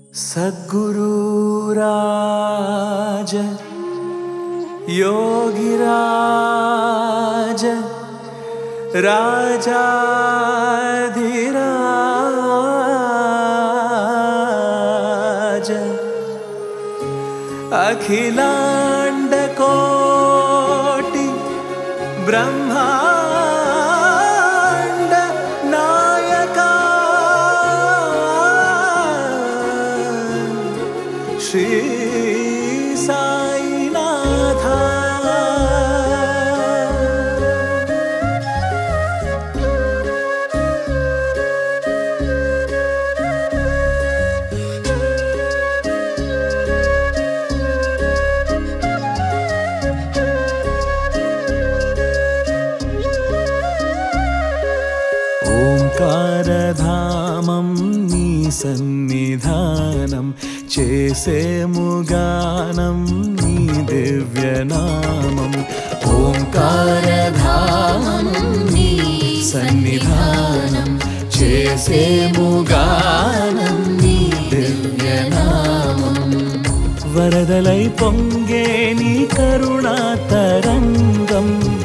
सद्गुरुराज योगिराज राजाधिराज अखिलाण्डकोटि ब्रह्माण्ड नायका श्री साईनाथ ఓంకారధామం నీ సన్నిధానం చేసేముగానం నీ దివ్యనామం ఓంకారధామం నీ సన్నిధానం చేసేముగానం నీ దివ్యనామం వరదలై పొంగే నీ కరుణా తరంగం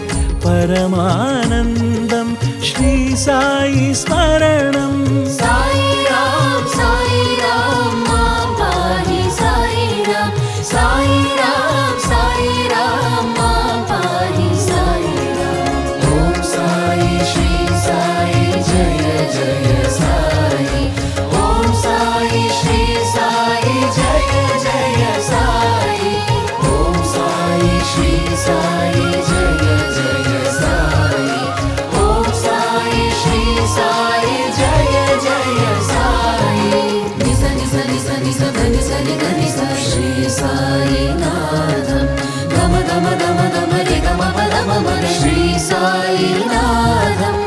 పరమానందం శ్రీ సాయి స్మరణం సాయి రామ్ సాయి రామ్ మా పాహి సాయి రామ్ సాయి రామ్ సాయి రామ్ మా పాహి సాయి రామ్ ఓం సాయి శ్రీ సాయి జయ జయ సాయి ఓం సాయి శ్రీ సాయి జయ జయ సాయి ఓం సాయి శ్రీ సాయి జయ జయ సాయి ఓం సాయి శ్రీ సాయి జయ జయ సాయి నిస నిస నిస నిస ధని సని ధని స శ్రీ సాయి నాథం గమ గమ గమ గమ రి గమ పద మమ శ్రీ సాయి నాథం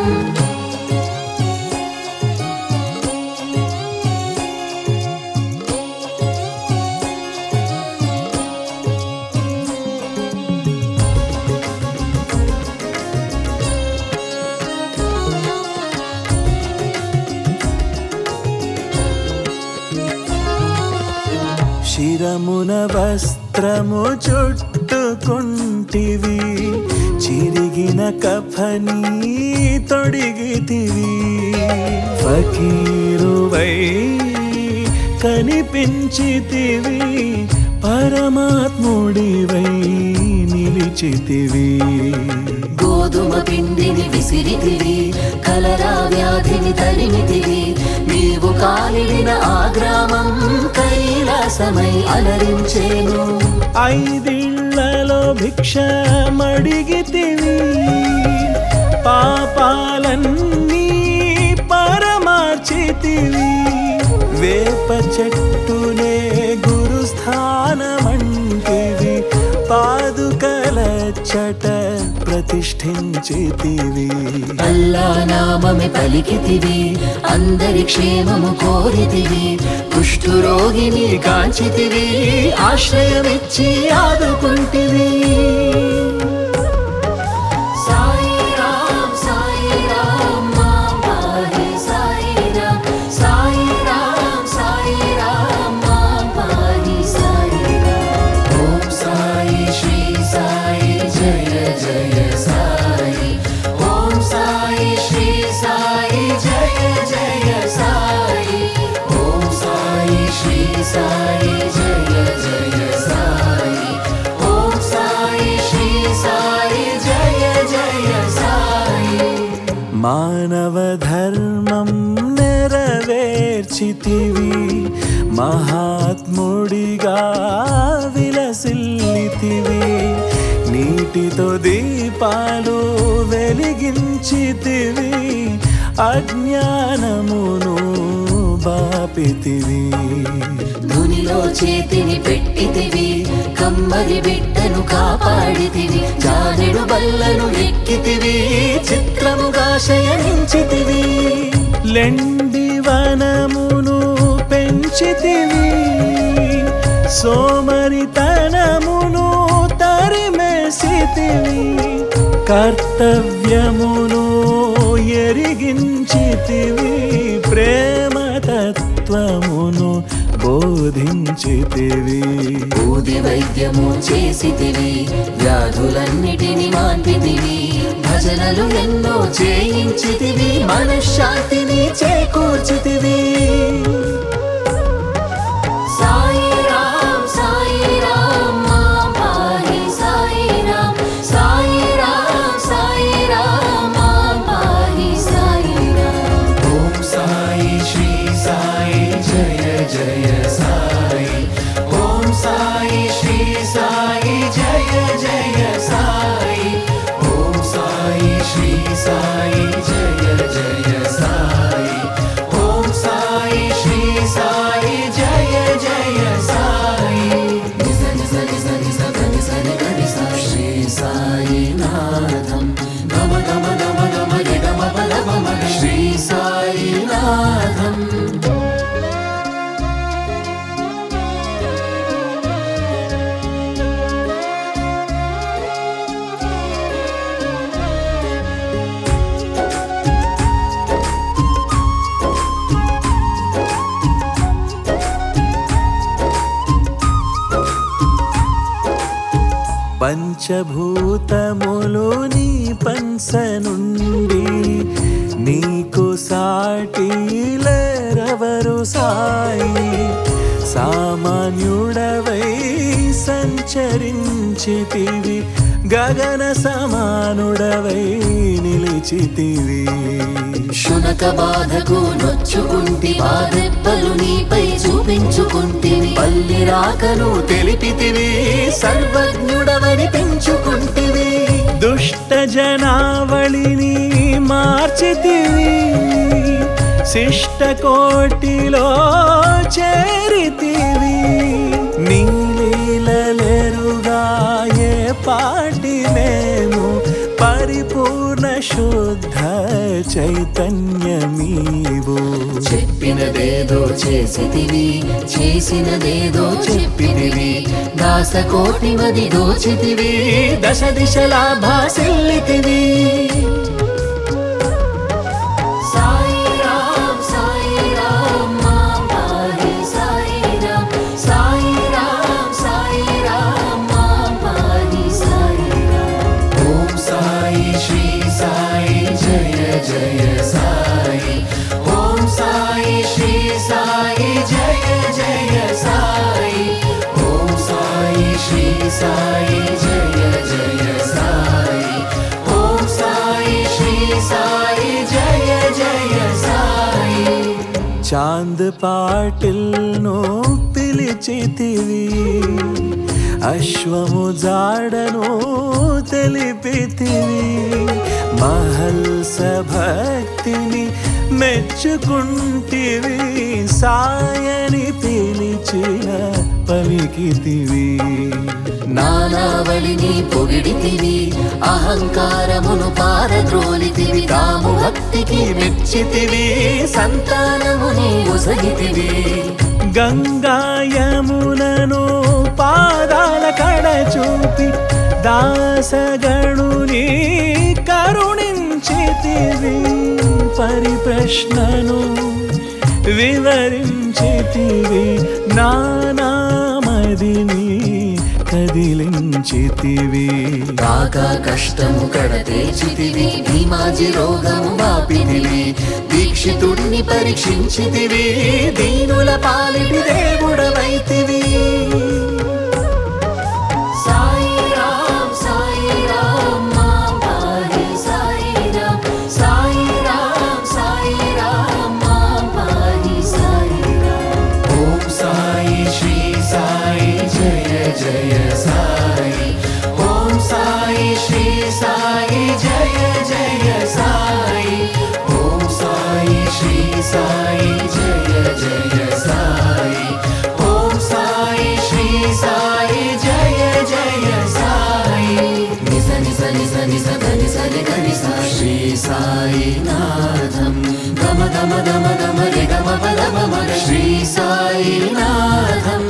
శిరమున వస్త్రము చుట్టుకుంటివి చిరిగిన కఫని తొడిగితివి ఫకీరువై కనిపించితివి పరమాత్ముడివై నిలిచితివి గోధుమ పిండిని విసిరితివి కలరా వ్యాధిని తరిమితివి నీవు కాలిడిన ఆ గ్రామం కైలాసమై అలరించేను ఐదిళ్లలో భిక్ష మడిగితివి పాపాలన్నీ పరమార్చితివి వేప చెట్టునే గురుస్థానమంటివి పాదుకల చట ప్రతిష్ఠించితివి అల్లా నామమే పలికితివి అందరి క్షేమము కోరితివి కుష్ఠురోగిని కాంచితివి ఆశ్రయమిచ్చి ఆదుకుంటివి సాయి రామ్ సాయి రామ్ మా పాహి సాయి రామ్ సాయి రామ్ సాయి రామ్ మా పాహి సాయి రామ్ ఓం సాయి శ్రీ సాయి జయ జయ సాయి ఓం సాయి శ్రీ సాయి జయ జయ సాయి ఓం సాయి శ్రీ సాయి జయ జయ సాయి ఓం సాయి శ్రీ సాయి జయ జయ సాయి మానవ ధర్మం నెరవేర్చితివి మహాత్ముడిగా విలసిల్లితివి నీటితో దీపాలు వెలిగించితివి అజ్ఞానమును బాపితివి ధునిలో చేతిని పెట్టితివి కమ్మరి బిడ్డను కాపాడితివి జానెడు బల్లను ఎక్కితివి చిత్రముగా శయనించితివి లెండి వనమును పెంచితివి సోమరితనమును తరిమేసితివి కర్తవ్యమును ఎరిగించితివి ప్రేమ తత్వమును బోధించితివి బూది వైద్యము చేసితివి వ్యాధులన్నిటిని మాన్పితివి భజనలు ఎన్నో చేయించితివి మనశ్శాంతిని చేకూర్చితివి సాయి రామ్ సాయి రామ్ మా పాహి సాయి రామ్ సాయి రామ్ సాయి రామ్ మా పాహి సాయి రామ్ ఓం సాయి శ్రీ సాయి జయ జయ సాయి ఓం సాయి శ్రీ సాయి జయ జయ సాయి ఓం సాయి శ్రీ సాయి జయ జయ సాయి ఓం సాయి శ్రీ సాయి జయ జయ సాయి నిజ నిజ నిజ నిజ గని సని గని సా శ్రీ సాయి నాథం గమ గమ గమ గమ రి గమ పద గమ రి శ్రీ సాయి నాథం పంచభూతములు నీ పంస నుండి నీకు సాటిలెవరు సాయి సామాన్యుడవై సంచరించితివి గగన సమానుడవై నిలిచితివి శునక బాధకు నొచ్చుకుంటి బాధెప్పలు నీపై చూపించుకుంటివి పల్లి రాకను తెలిపితివి సర్వజ్ఞుడవని పెంచుకుంటివి దుష్ట జనావళిని మార్చితివి శిష్ట కోటిలో చేరితివి నీలీలెరుగా ఏ పాటి మేము పరిపూర్ణ శుద్ధ చైతన్యమీవు చెప్పినదేదో చేసితివి చేసినదేదో చెప్పితివి దాసకోటి మది దోచితివి దశ దిశలా భాసిల్లితివి సాయి రామ్ సాయి రామ్ మా పాహి సాయి రామ్ సాయి రామ్ సాయి రామ్ మా పాహి సాయి రామ్ ఓం సాయి శ్రీ సాయి జయ జయ సాయి ఓం సాయి శ్రీ సాయి జయ జయ సాయి ఓం సాయి శ్రీ సాయి జయ జయ సాయి ఓం సాయి శ్రీ సాయి జయ జయ సాయి చాంద్ పాటిల్ను పిలిచితివి అశ్వము జాడను తెలిపితివి మహల్స భక్తిని మెచ్చుకుంటివి సాయని పిలిచిన పలికితివి నానావళిని పొగిడితివి అహంకారమును పారద్రోలితివి తాము భక్తికి మెచ్చితివి సంతానముని ఉసగితివి గంగాయమునను పాదాల కడ చూపి దాసగణుని కరుణించితివి పరిప్రశ్నను వివరించితివి నానామదిని కదిలించితివి రాక కష్టము కడతేచితివి భీమాజి రోగము వాపితివి దీక్షితుడిని పరీక్షించితివి దీనుల పాలిటి దేవుడవైతివి సాయి రామ్ సాయి రామ్ మా పాహి సాయి రామ్ సాయి రామ్ సాయి రామ్ మా పాహి సాయి రామ్ ఓం సాయి శ్రీ సాయి జయ జయ సాయి ఓం సాయి శ్రీ సాయి జయ జయ సాయి ఓం సాయి శ్రీ సాయి జయ జయ సాయి ఓం సాయి శ్రీ సాయి జయ జయ సాయి నిజ నిజ నిజ నిజ గని సరి గని సా శ్రీ సాయి నాథం గమ గమ గమ గమ రి గమ పద గమ రి శ్రీ సాయి నాథం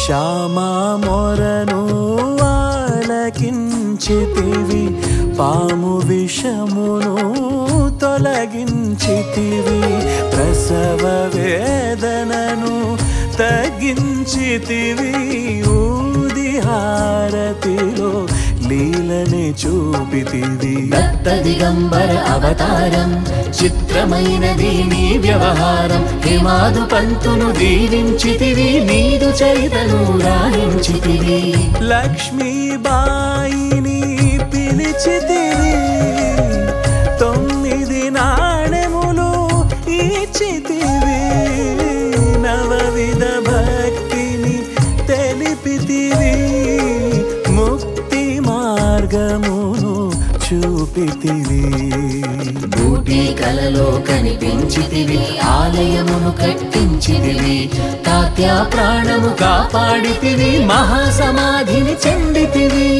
శ్యామా మొరను ఆలకించితివి పాము విషమును తొలగించితివి ప్రసవ వేదనను తగ్గించితివి ఊది హారతిలో లీలని చూపితివి దత్త దిగంబర అవతారం చిత్రమైనది నీ వ్యవహారం హిమాదు పంతును దీవించితివి నీదు చరితను రాయించితివి లక్ష్మీబాయిని పిలిచితివి తొమ్మిది నాణెములు ఇచ్చితివి నవవిధ భక్తిని తెలిపితివి ముక్తి మార్గమును చూపితివి బూటి కలలో కనిపించితివి ఆలయమును కట్టించితివి తాత్యా ప్రాణము కాపాడితివి మహాసమాధిని చెందితివి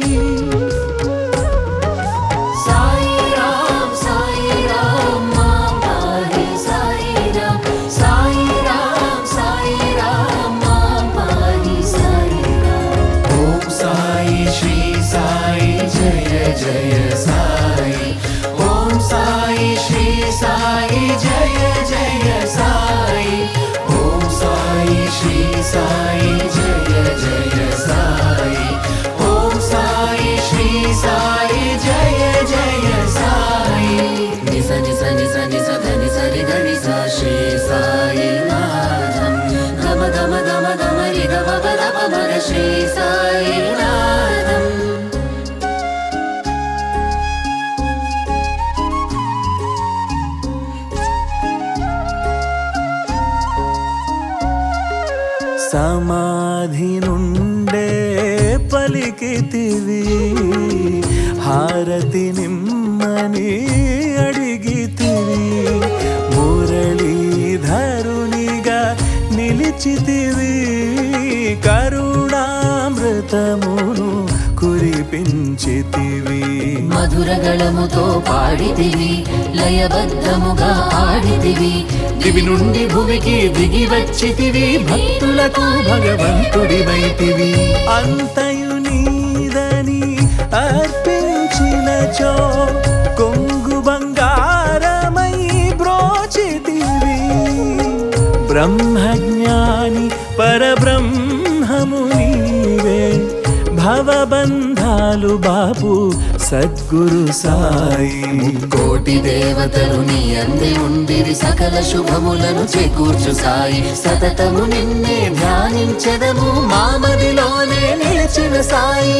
సాయి రామ్ సాయి రామ్ మా పాహి సాయి రామ్ సాయి రామ్ సాయి రామ్ మా పాహి సాయి రామ్ ఓం సాయి శ్రీ సాయి జయ జయ సాయి ఓం సాయి శ్రీ సాయి జయ జయ సాయి ఓం సాయి శ్రీ సాయి జయ జయ సాయి ఓం సాయి శ్రీ సాయి జయ జయ సాయి నిస నిస నిస నిస ధని సరి ధని స శ్రీ సాయి నాథం గమ గమ గమ గమ రి గమ పద పమర శ్రీ సాయి నాథం సమాధి నుండే పలికితివి హారతి నిమ్మని అడిగితివి మురళీధరునిగా నిలిచితివి కరుణామృతమును కురిపించితివి మధురగళముతో పాడితివి లయబద్ధముగా ఆడితివి దివి నుండి భువికి దిగి వచ్చితివి భక్తులకు భగవంతుడివైతివి అంతయు నీదని అర్పించినచో కొంగు బంగారమై బ్రోచితివి బ్రహ్మజ్ఞాని పరబ్రహ్మము నీవే భవబంధాలు బాపు సద్గురు సాయి కోటి దేవతలు నీ అంది ఉండిరి సకల శుభములను చేకూర్చు సాయి సతతము నిన్నే ధ్యానించెదము మామదిలోనే నిలిచిన సాయి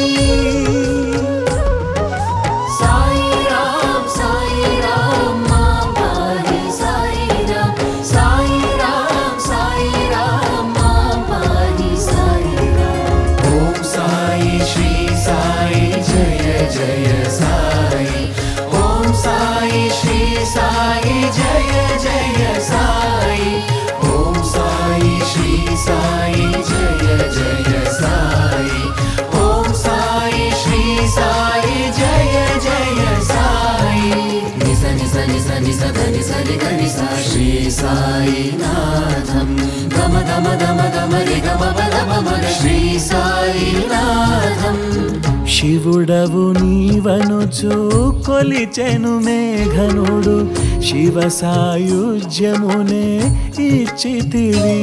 సాయి రామ్ సాయి రామ్ మా పాహి సాయి రామ్ సాయి రామ్ సాయి రామ్ మా పాహి సాయి రామ్ ఓం సాయి శ్రీ సాయి జయ జయ సాయి ఓం సాయి శ్రీ సాయి జయ జయ సాయి ఓం సాయి శ్రీ సాయి జయ జయ సాయి ఓం సాయి శ్రీ సాయి జయ జయ సాయి నిస నిస నిస నిస ధని సరి గని స శ్రీ సాయి నాథం గమ గమ గమ గమ రి గమ పద పమర శ్రీ సాయి నాథం శివుడవు నీవనుచు కొలిచెను మేఘనుడు శివ సాయుజ్యమునే ఇచ్చితివి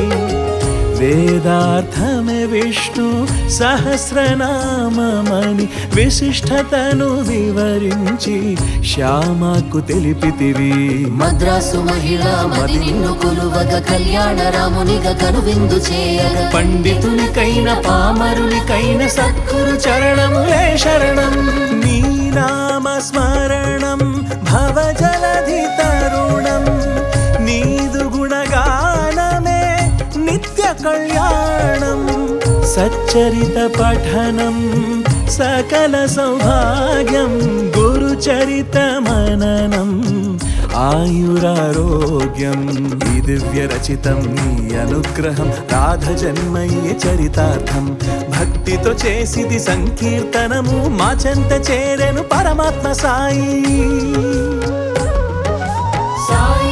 వేదార్థమే విష్ణు సహస్రనామమని విశిష్టతను వివరించి శ్యామకు తెలిపితివి మద్రాసు మహిళ మది నిన్ను కొలువగ కళ్యాణ రామునిగా కనువిందు చేయగ పండితునికైన పామరునికైన సద్గురు చరణములే శరణం నీ నామ స్మరణం భవజలధి తరుణం నీదు గుణగానమే నిత్య కళ్యాణం సచ్చరిత పఠనం సకల సౌభాగ్యం గురుచరిత మననం ఆయురారోగ్యం ఈ దివ్య రచితం నీ అనుగ్రహం రాధ జన్మయ్య చరితార్థం భక్తితో చేసిది సంకీర్తనము మా చెంత చేరెను పరమాత్మ సాయి సాయి